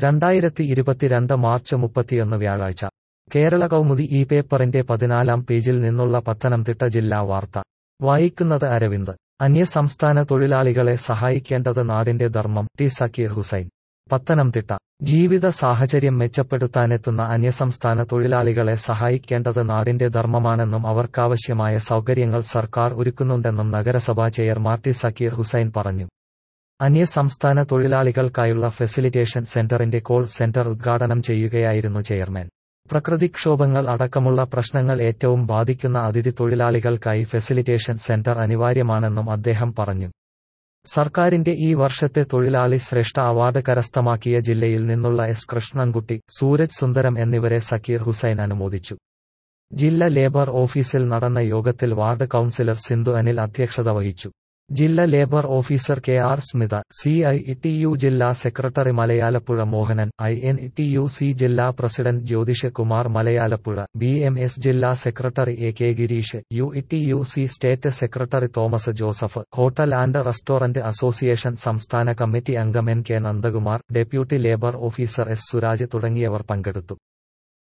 രണ്ടായിരത്തി ഇരുപത്തിരണ്ട് മാർച്ച് മുപ്പത്തിയൊന്ന് വ്യാഴാഴ്ച കേരള കൗമുദി ഈ പേപ്പറിന്റെ പതിനാലാം പേജിൽ നിന്നുള്ള പത്തനംതിട്ട ജില്ലാ വാർത്ത വായിക്കുന്നത് അരവിന്ദ് അന്യസംസ്ഥാന തൊഴിലാളികളെ സഹായിക്കേണ്ടത് നാടിന്റെ ധർമ്മം ടി സക്കീർ ഹുസൈൻ പത്തനംതിട്ട ജീവിത സാഹചര്യം മെച്ചപ്പെടുത്താനെത്തുന്ന അന്യസംസ്ഥാന തൊഴിലാളികളെ സഹായിക്കേണ്ടത് നാടിന്റെ ധർമ്മമാണെന്നും അവർക്കാവശ്യമായ സൗകര്യങ്ങൾ സർക്കാർ ഒരുക്കുന്നുണ്ടെന്നും നഗരസഭാ ചെയർമാൻ ടി സക്കീർ ഹുസൈൻ പറഞ്ഞു അന്യസംസ്ഥാന തൊഴിലാളികൾക്കായുള്ള ഫെസിലിറ്റേഷൻ സെന്ററിന്റെ കോൾ സെന്റർ ഉദ്ഘാടനം ചെയ്യുകയായിരുന്നു ചെയർമാൻ പ്രകൃതിക്ഷോഭങ്ങൾ അടക്കമുള്ള പ്രശ്നങ്ങൾ ഏറ്റവും ബാധിക്കുന്ന അതിഥി തൊഴിലാളികൾക്കായി ഫെസിലിറ്റേഷൻ സെന്റർ അനിവാര്യമാണെന്നും അദ്ദേഹം പറഞ്ഞു സർക്കാരിന്റെ ഈ വർഷത്തെ തൊഴിലാളി ശ്രേഷ്ഠ അവാർഡ് കരസ്ഥമാക്കിയ ജില്ലയിൽ നിന്നുള്ള എസ് കൃഷ്ണൻകുട്ടി സൂരജ് സുന്ദരം എന്നിവരെ സക്കീർ ഹുസൈൻ അനുമോദിച്ചു ജില്ല ലേബർ ഓഫീസിൽ നടന്ന യോഗത്തിൽ വാർഡ് കൌൺസിലർ സിന്ധു അനിൽ അധ്യക്ഷത വഹിച്ചു ജില്ലാ labour officer K R Smitha C I T U ജില്ലാ secretary Malayalappuzha Mohanan I N T U C ജില്ലാ president Jyothish Kumar Malayalappuzha B M S ജില്ലാ secretary A K Girish U T U C state secretary Thomas Joseph hotel and restaurant association സംസ്ഥാന committee അംഗം N K Nandakumar deputy labour officer S Suraj തുടങ്ങിയവർ പങ്കെടുത്തു